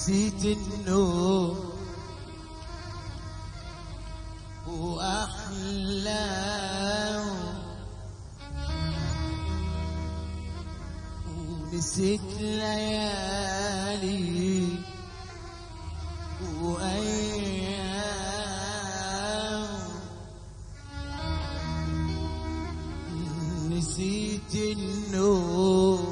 نسيت النوم وأحلام ونسيت ليالي وأيام نسيت النوم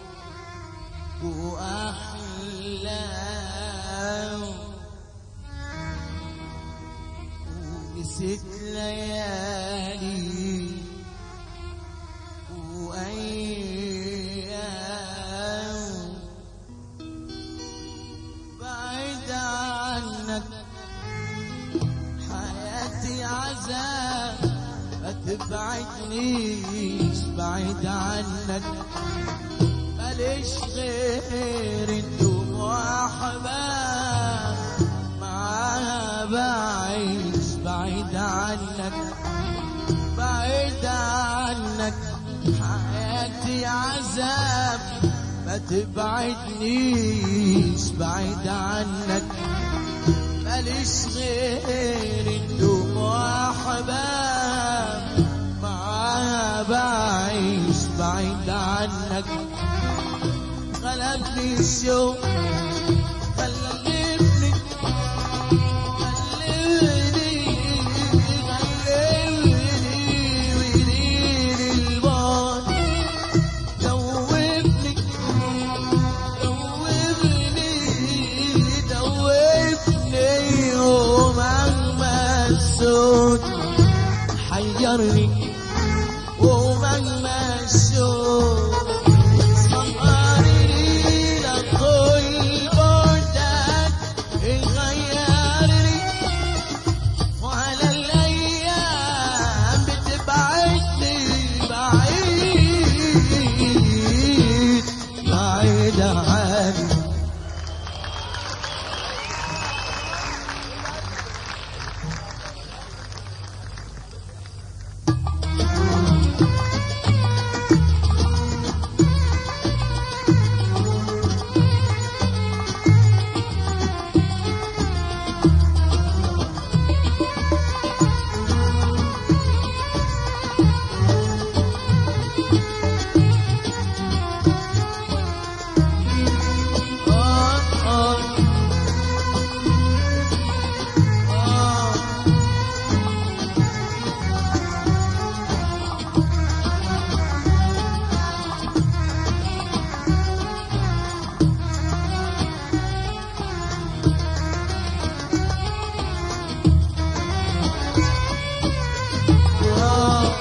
وأحلام ونسيت ليالي وأيام بعيد عنك حياتي عذاب ما تبعدنيش بعيد عنك ماليش غير الدموع وأحباب معاها بعيش بعيد عنك بعيد عنك حياتي عذاب ما تبعدنيش بعيد عنك ماليش غير الدموع أحباب معاها بعيش بعيد عنك غلبني الشوق غلبني غلبني غلبني ويريني البعد دوبني دوبني دوبني ومهما الصوت حيرني ومهما الشوق صهرني لكل بعدك غيرني وعلى الأيام بتبعدني بعيد بعيد عني آه آه آه آه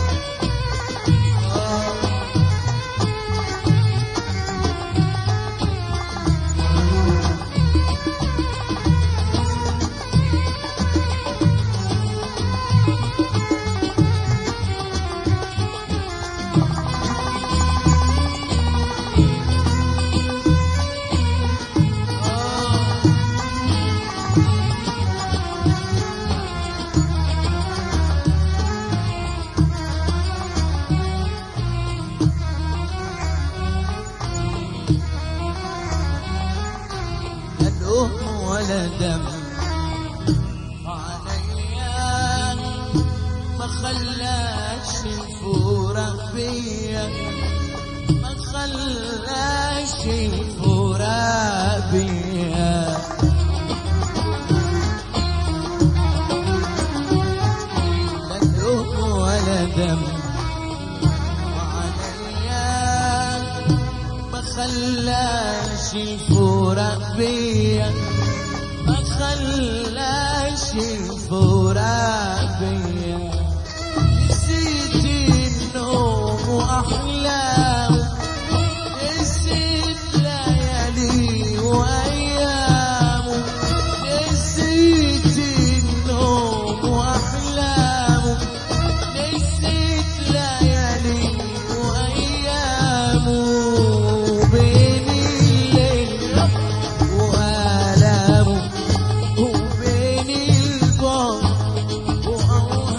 لا لؤم ولا دم عليا ما خلاش الفورة بيا ما خلاش الفورة بيا لا لؤم ولا دم عليا ما خلاش الفورة بيا ما خلاش الفورة بيا نسيت النوم وأحلام نسيت ليالي وأيام نسيت النوم وأحلام نسيت ليالي وأيام بين الليل وآلام وبين البعد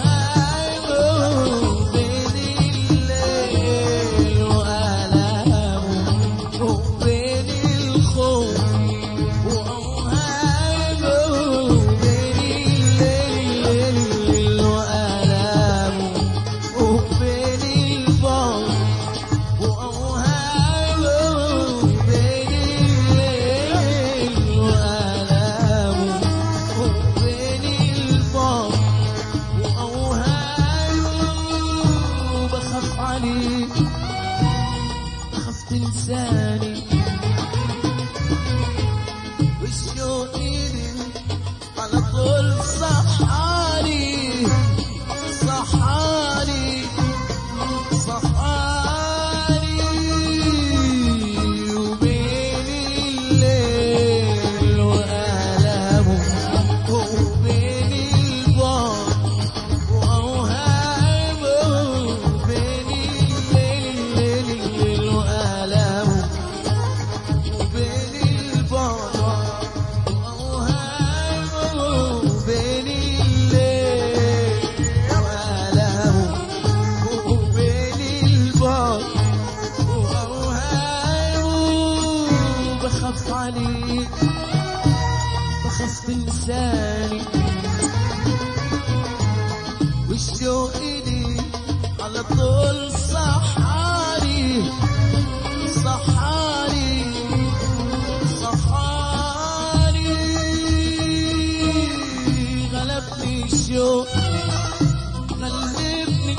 الشوق غلبني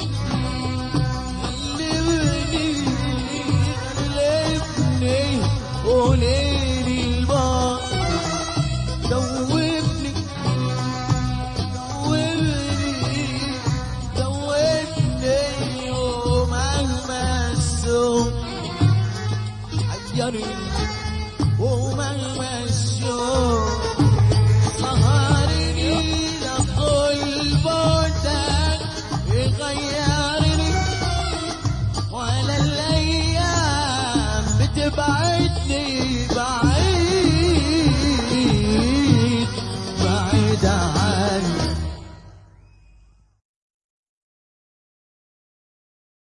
غلبني غلبني وليلي البار دوبني دوبني دوبني ومهما السوق حيرني ومهما الشوق سهرني لكل بعدك يغيرني ولا الايام بتبعدني بعد